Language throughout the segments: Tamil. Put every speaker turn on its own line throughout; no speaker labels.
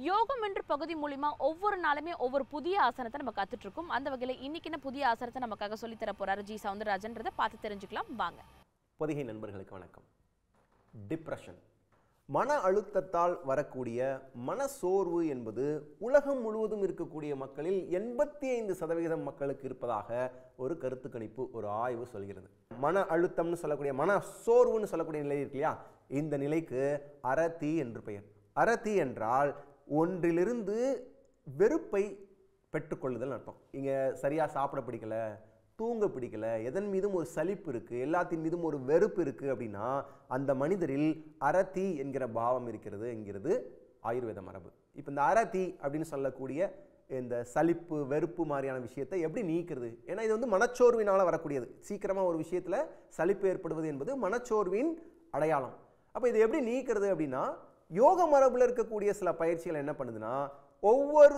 யோகம் என்ற பகுதி மூலிமா ஒவ்வொரு நாளுமே ஒவ்வொரு புதிய ஆசனத்தை நம்ம கத்துட்டு இருக்கோம் அந்த வகையில இன்னைக்கு என்ன புதிய ஆசனத்தை நமக்காக சொல்லி தர போறாரு ஜி சவுந்தரராஜன்றதை பார்த்து தெரிஞ்சுக்கலாம் வாங்க
பொதிகை நண்பர்களுக்கு வணக்கம் டிப்ரெஷன் மன அழுத்தத்தால் வரக்கூடிய மனசோர்வு என்பது உலகம் முழுவதும் இருக்கக்கூடிய மக்களில் எண்பத்தி ஐந்து சதவிகிதம் மக்களுக்கு இருப்பதாக ஒரு கருத்து கணிப்பு ஒரு ஆய்வு சொல்கிறது மன அழுத்தம்னு சொல்லக்கூடிய மன சோர்வுன்னு சொல்லக்கூடிய நிலை இருக்கு இல்லையா இந்த நிலைக்கு அரதி என்று பெயர் அரதி என்றால் ஒன்றிலிருந்து வெறுப்பை பெற்றுக்கொள்ளுதல் அர்த்தம் இங்கே சரியாக சாப்பிட பிடிக்கல தூங்க பிடிக்கல எதன் மீதும் ஒரு சலிப்பு இருக்குது எல்லாத்தின் மீதும் ஒரு வெறுப்பு இருக்குது அப்படின்னா அந்த மனிதரில் அரதி என்கிற பாவம் இருக்கிறது என்கிறது ஆயுர்வேத மரபு இப்போ இந்த அரதி அப்படின்னு சொல்லக்கூடிய இந்த சலிப்பு வெறுப்பு மாதிரியான விஷயத்தை எப்படி நீக்கிறது ஏன்னா இது வந்து மனச்சோர்வினால் வரக்கூடியது சீக்கிரமாக ஒரு விஷயத்தில் சலிப்பு ஏற்படுவது என்பது மனச்சோர்வின் அடையாளம் அப்போ இது எப்படி நீக்கிறது அப்படின்னா யோக மரபில் இருக்கக்கூடிய சில பயிற்சிகள் என்ன பண்ணுதுன்னா ஒவ்வொரு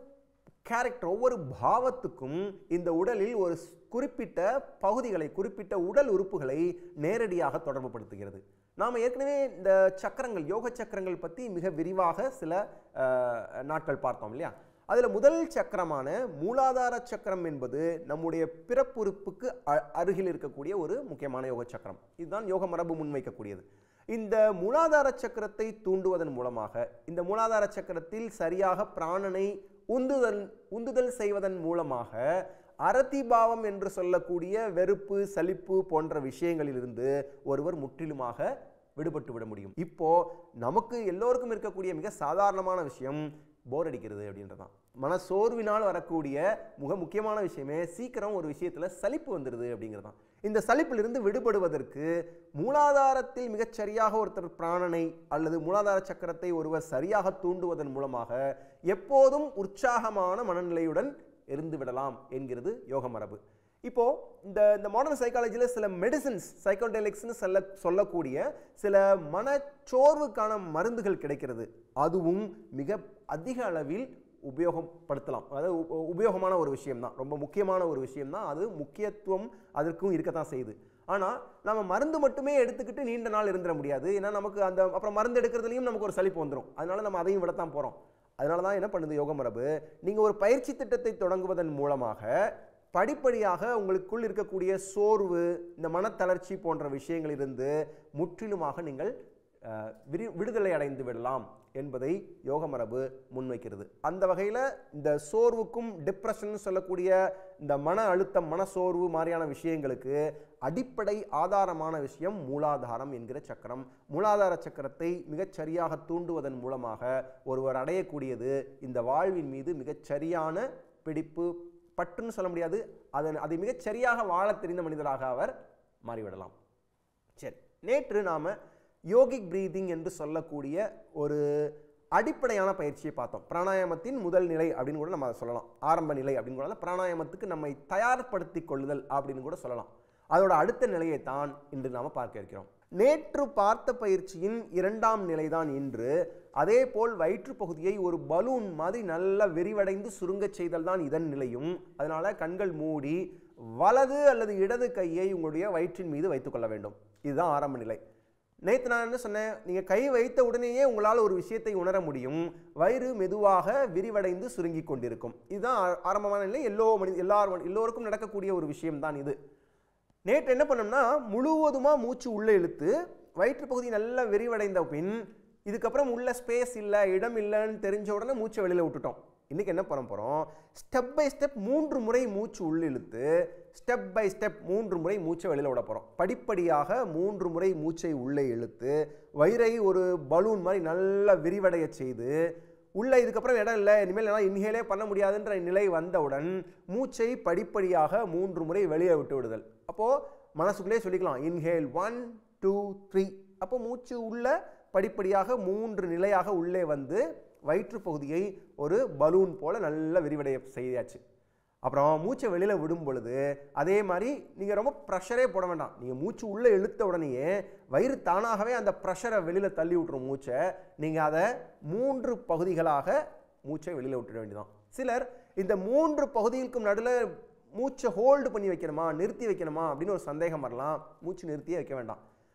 கேரக்டர் ஒவ்வொரு பாவத்துக்கும் இந்த உடலில் ஒரு ஸ்- குறிப்பிட்ட பகுதிகளை குறிப்பிட்ட உடல் உறுப்புகளை நேரடியாக தொடர்புபடுத்துகிறது நாம் ஏற்கனவே இந்த சக்கரங்கள் யோக சக்கரங்கள் பற்றி மிக விரிவாக சில அஹ், நாட்கள் பார்த்தோம் இல்லையா அதில் முதல் சக்கரமான மூலாதார சக்கரம் என்பது நம்முடைய பிறப்புறுப்புக்கு அ- அருகில் இருக்கக்கூடிய ஒரு முக்கியமான யோக சக்கரம் இதுதான் யோக மரபு முன்வைக்கக்கூடியது இந்த மூலாதார சக்கரத்தை தூண்டுவதன் மூலமாக இந்த மூலாதார சக்கரத்தில் சரியாக பிராணனை உந்துதல் உந்துதல் செய்வதன் மூலமாக அரதிபாவம் என்று சொல்லக்கூடிய வெறுப்பு சலிப்பு போன்ற விஷயங்களிலிருந்து ஒருவர் முற்றிலுமாக விடுபட்டு விட முடியும் இப்போ நமக்கு எல்லோருக்கும் இருக்கக்கூடிய மிக சாதாரணமான விஷயம் போர் அடிக்கிறது அப்படின்றதான் மனசோர்வினால் வரக்கூடிய மிக முக்கியமான விஷயமே சீக்கிரம் ஒரு விஷயத்துல சலிப்பு வந்துடுது அப்படிங்கிறதான் இந்த சலிப்பிலிருந்து விடுபடுவதற்கு மூலாதாரத்தில் மிகச் சரியாக ஒருத்தர் பிராணனை அல்லது மூலாதார சக்கரத்தை ஒருவர் சரியாக தூண்டுவதன் மூலமாக எப்போதும் உற்சாகமான மனநிலையுடன் இருந்து விடலாம் என்கிறது யோக மரபு இப்போ இந்த இந்த மாடர்ன் சைக்காலஜியில் சில மெடிசின்ஸ் சைக்கோடெலிக்ஸ்னு சொல்ல சொல்லக்கூடிய சில மனச்சோர்வுக்கான மருந்துகள் கிடைக்கிறது அதுவும் மிக அதிக அளவில் உபயோகப்படுத்தலாம் அதாவது உ- உபயோகமான ஒரு விஷயம்தான் ரொம்ப முக்கியமான ஒரு விஷயம்தான் அது முக்கியத்துவம் அதற்கும் இருக்கத்தான் செய்யுது ஆனால் நம்ம மருந்து மட்டுமே எடுத்துக்கிட்டு நீண்ட நாள் இருந்துட முடியாது ஏன்னா நமக்கு அந்த அப்புறம் மருந்து எடுக்கிறதுலையும் நமக்கு ஒரு சலிப்பு வந்துடும் அதனால நம்ம அதையும் விடத்தான் போகிறோம் அதனால தான் என்ன பண்ணுது யோக மரபு நீங்கள் ஒரு பயிற்சி திட்டத்தை தொடங்குவதன் மூலமாக படிப்படியாக உங்களுக்குள் இருக்கக்கூடிய சோர்வு இந்த மனத்தளர்ச்சி போன்ற விஷயங்களிலிருந்து முற்றிலுமாக நீங்கள் அஹ், விரி விடுதலை அடைந்து விடலாம் என்பதை யோக மரபு முன்வைக்கிறது அந்த வகையில் இந்த சோர்வுக்கும் டிப்ரெஷன் சொல்லக்கூடிய இந்த மன அழுத்தம் மனசோர்வு மாதிரியான விஷயங்களுக்கு அடிப்படை ஆதாரமான விஷயம் மூலாதாரம் என்கிற சக்கரம் மூலாதார சக்கரத்தை மிகச் சரியாக தூண்டுவதன் மூலமாக ஒருவர் அடையக்கூடியது இந்த வாழ்வின் மீது மிகச் சரியான பிடிப்பு பட்டுன்னு சொல்ல முடியாது அதன் அதை மிகச் சரியாக வாழத் தெரிந்த மனிதராக அவர் மாறிவிடலாம் சரி நேற்று நாம் யோகிக் பிரீதிங் என்று சொல்லக்கூடிய ஒரு அடிப்படையான பயிற்சியை பார்த்தோம் பிராணாயாமத்தின் முதல் நிலை அப்படின்னு கூட நம்ம அதை சொல்லலாம் ஆரம்ப நிலை அப்படின்னு கூட பிராணாயாமத்துக்கு நம்மை தயார்படுத்தி கொள்ளுதல் அப்படின்னு கூட சொல்லலாம் அதோட அடுத்த நிலையை தான் இன்று நாம் பார்க்க இருக்கிறோம் நேற்று பார்த்த பயிற்சியின் இரண்டாம் நிலைதான் இன்று அதே போல் வயிற்றுப் பகுதியை ஒரு பலூன் மாதிரி நல்லா விரிவடைந்து சுருங்கச் செய்தல் தான் இதன் நிலையும் அதனால கண்கள் மூடி வலது அல்லது இடது கையை உங்களுடைய வயிற்றின் மீது வைத்துக்கொள்ள வேண்டும் இதுதான் ஆரம்ப நிலை நேற்று நான் என்ன சொன்னேன் நீங்கள் கை வைத்த உடனேயே உங்களால் ஒரு விஷயத்தை உணர முடியும் வயிறு மெதுவாக விரிவடைந்து சுருங்கி கொண்டிருக்கும் இதுதான் ஆ- ஆரம்பமான நிலை எல்லோ மனி எல்லாரும் எல்லோருக்கும் நடக்கக்கூடிய ஒரு விஷயம்தான் இது நேற்று என்ன பண்ணோம்னா முழுவதுமாக மூச்சு உள்ளே இழுத்து வயிற்று பகுதி நல்லா விரிவடைந்த பின் இதுக்கப்புறம் உள்ள ஸ்பேஸ் இல்லை இடம் இல்லைன்னு தெரிஞ்ச உடனே மூச்சை வெளியில் விட்டுட்டோம் இன்றைக்கி என்ன பண்ண போகிறோம் ஸ்டெப் பை ஸ்டெப் மூன்று முறை மூச்சு உள்ளிழுத்து ஸ்டெப் பை ஸ்டெப் மூன்று முறை மூச்சை வெளியில் விட போகிறோம் படிப்படியாக மூன்று முறை மூச்சை உள்ளே இழுத்து வயிறை ஒரு பலூன் மாதிரி நல்லா விரிவடைய செய்து உள்ள இதுக்கப்புறம் இடம் இல்லை இனிமேல் என்னால் இன்ஹேலே பண்ண முடியாதுன்ற நிலை வந்தவுடன் மூச்சை படிப்படியாக மூன்று முறை வெளியே விட்டு விடுதல் அப்போது மனசுக்குள்ளே சொல்லிக்கலாம் இன்ஹேல் ஒன் டூ த்ரீ அப்போ மூச்சு உள்ள படிப்படியாக மூன்று நிலையாக உள்ளே வந்து வயிற்றுப் பகுதியை ஒரு பலூன் போல நல்லா விரிவடைய செய்யாச்சு அப்புறம் மூச்சை வெளியில் விடும் பொழுது அதே மாதிரி நீங்கள் ரொம்ப ப்ரெஷரே போட வேண்டாம் நீங்கள் மூச்சு உள்ளே இழுத்த உடனேயே வயிறு தானாகவே அந்த ப்ரெஷரை வெளியில் தள்ளி விட்டுரும் மூச்சை நீங்கள் அதை மூன்று பகுதிகளாக மூச்சை வெளியில் விட்டுட வேண்டியதான் சிலர் இந்த மூன்று பகுதிகளுக்கும் நடுவில் மூச்சை ஹோல்டு பண்ணி வைக்கணுமா நிறுத்தி வைக்கணுமா அப்படின்னு ஒரு சந்தேகம் வரலாம் மூச்சு நிறுத்தியே வைக்க வேண்டாம்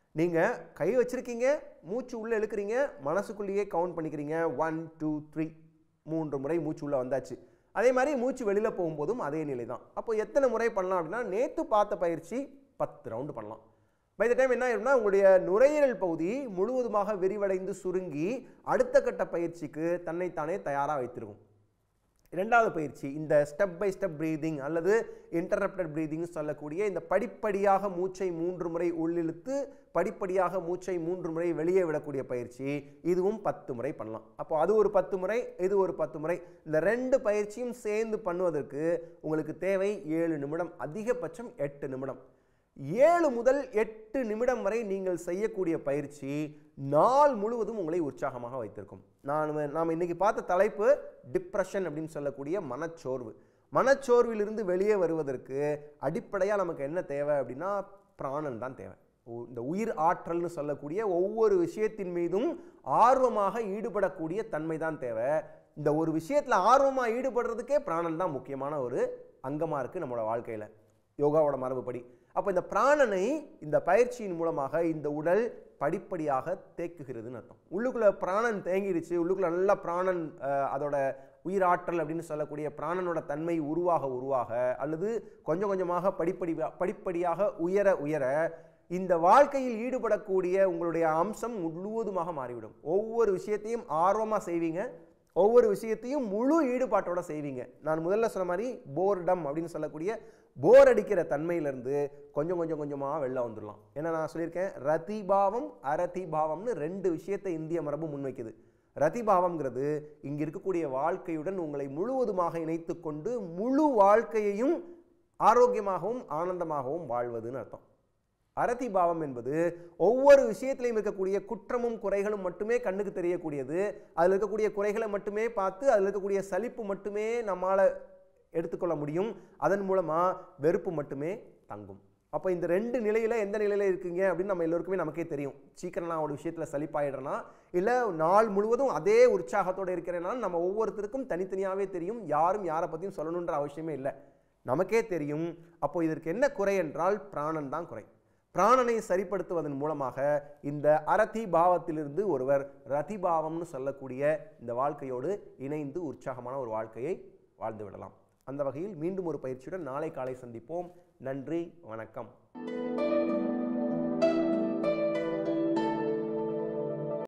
நீங்கள் கை வச்சிருக்கீங்க மூச்சு உள்ளே இழுக்கிறீங்க மனசுக்குள்ளேயே கவுண்ட் பண்ணிக்கிறீங்க ஒன் டூ த்ரீ மூன்று முறை மூச்சு உள்ளே வந்தாச்சு அதே மாதிரி மூச்சு வெளியில் போகும்போதும் அதே நிலை தான் அப்போ எத்தனை முறை பண்ணலாம் அப்படின்னா நேற்று பார்த்த பயிற்சி பத்து ரவுண்டு பண்ணலாம் பை த டைம் என்ன ஆயிரும்னா உங்களுடைய நுரையீரல் பகுதி முழுவதுமாக விரிவடைந்து சுருங்கி அடுத்த கட்ட பயிற்சிக்கு தன்னைத்தானே தயாராக வைத்திருக்கும் இரண்டாவது பயிற்சி இந்த ஸ்டெப் பை ஸ்டெப் பிரீதிங் அல்லது இன்டரப்டட் பிரீதிங் சொல்லக்கூடிய இந்த படிப்படியாக மூச்சை மூன்று முறை உள்ளிழுத்து படிப்படியாக மூச்சை மூன்று முறை வெளியே விடக்கூடிய பயிற்சி இதுவும் பத்து முறை பண்ணலாம் அப்போ அது ஒரு பத்து முறை இது ஒரு பத்து முறை இந்த ரெண்டு பயிற்சியும் சேர்ந்து பண்ணுவதற்கு உங்களுக்கு தேவை ஏழு நிமிடம் அதிகபட்சம் எட்டு நிமிடம் ஏழு முதல் எட்டு நிமிடம் வரை நீங்கள் செய்யக்கூடிய பயிற்சி நாள் முழுவதும் உங்களை உற்சாகமாக வைத்திருக்கும் நான் நாம் இன்னைக்கு பார்த்த தலைப்பு டிப்ரெஷன் அப்படின்னு சொல்லக்கூடிய மனச்சோர்வு மனச்சோர்விலிருந்து வெளியே வருவதற்கு அடிப்படையாக நமக்கு என்ன தேவை அப்படின்னா பிராணன் தான் தேவை உ- இந்த உயிர் ஆற்றல்னு சொல்லக்கூடிய ஒவ்வொரு விஷயத்தின் மீதும் ஆர்வமாக ஈடுபடக்கூடிய தன்மை தான் தேவை இந்த ஒரு விஷயத்தில் ஆர்வமாக ஈடுபடுறதுக்கே பிராணன் தான் முக்கியமான ஒரு அங்கமாக இருக்குது நம்மளோட வாழ்க்கையில் யோகாவோட மரபுப்படி அப்போ இந்த பிராணனை இந்த பயிற்சியின் மூலமாக இந்த உடல் படிப்படியாக தேக்குகிறதுன்னு அர்த்தம் உள்ளுக்குள்ள பிராணன் தேங்கிடுச்சு உள்ளுக்குள்ள நல்லா பிராணன் அஹ், அதோட உயிராற்றல் அப்படின்னு சொல்லக்கூடிய பிராணனோட தன்மை உருவாக உருவாக அல்லது கொஞ்சம் கொஞ்சமாக படிப்படி படிப்படியாக உயர உயர இந்த வாழ்க்கையில் ஈடுபடக்கூடிய உங்களுடைய அம்சம் முழுவதுமாக மாறிவிடும் ஒவ்வொரு விஷயத்தையும் ஆர்வமாக செய்வீங்க ஒவ்வொரு விஷயத்தையும் முழு ஈடுபாட்டோட செய்வீங்க நான் முதல்ல சொன்ன மாதிரி போர்டம் அப்படின்னு சொல்லக்கூடிய போர் அடிக்கிற தன்மையிலேருந்து கொஞ்சம் கொஞ்சம் கொஞ்சமாக வெளில வந்துடலாம் ஏன்னா நான் சொல்லியிருக்கேன் ரதிபாவம் அரதிபாவம்னு ரெண்டு விஷயத்தை இந்திய மரபு முன்வைக்குது ரதிபாவம்ங்கிறது இங்கே இருக்கக்கூடிய வாழ்க்கையுடன் உங்களை முழுவதுமாக இணைத்து கொண்டு முழு வாழ்க்கையையும் ஆரோக்கியமாகவும் ஆனந்தமாகவும் வாழ்வதுன்னு அர்த்தம் அரதி பாவம் என்பது ஒவ்வொரு விஷயத்திலையும் இருக்கக்கூடிய குற்றமும் குறைகளும் மட்டுமே கண்ணுக்கு தெரியக்கூடியது அதில் இருக்கக்கூடிய குறைகளை மட்டுமே பார்த்து அதில் இருக்கக்கூடிய சலிப்பு மட்டுமே நம்மால் எடுத்துக்கொள்ள முடியும் அதன் மூலமாக வெறுப்பு மட்டுமே தங்கும் அப்போ இந்த ரெண்டு நிலையில் எந்த நிலையில் இருக்கீங்க அப்படின்னு நம்ம எல்லோருக்குமே நமக்கே தெரியும் சீக்கிரம் நான் ஒரு விஷயத்தில் சலிப்பாயிடுறேனா இல்லை நாள் முழுவதும் அதே உற்சாகத்தோடு இருக்கிறேன்னா நம்ம ஒவ்வொருத்தருக்கும் தனித்தனியாகவே தெரியும் யாரும் யாரை பற்றியும் சொல்லணுன்ற அவசியமே இல்லை நமக்கே தெரியும் அப்போ இதற்கு என்ன குறை என்றால் பிராணன் தான் குறை பிராணனை சரிப்படுத்துவதன் மூலமாக இந்த அரதி பாவத்திலிருந்து ஒருவர் ரதிபாவம்னு சொல்லக்கூடிய இந்த வாழ்க்கையோடு இணைந்து உற்சாகமான ஒரு வாழ்க்கையை வாழ்ந்து விடலாம் அந்த வகையில் மீண்டும் ஒரு பயிற்சியுடன் நாளை காலை சந்திப்போம் நன்றி வணக்கம்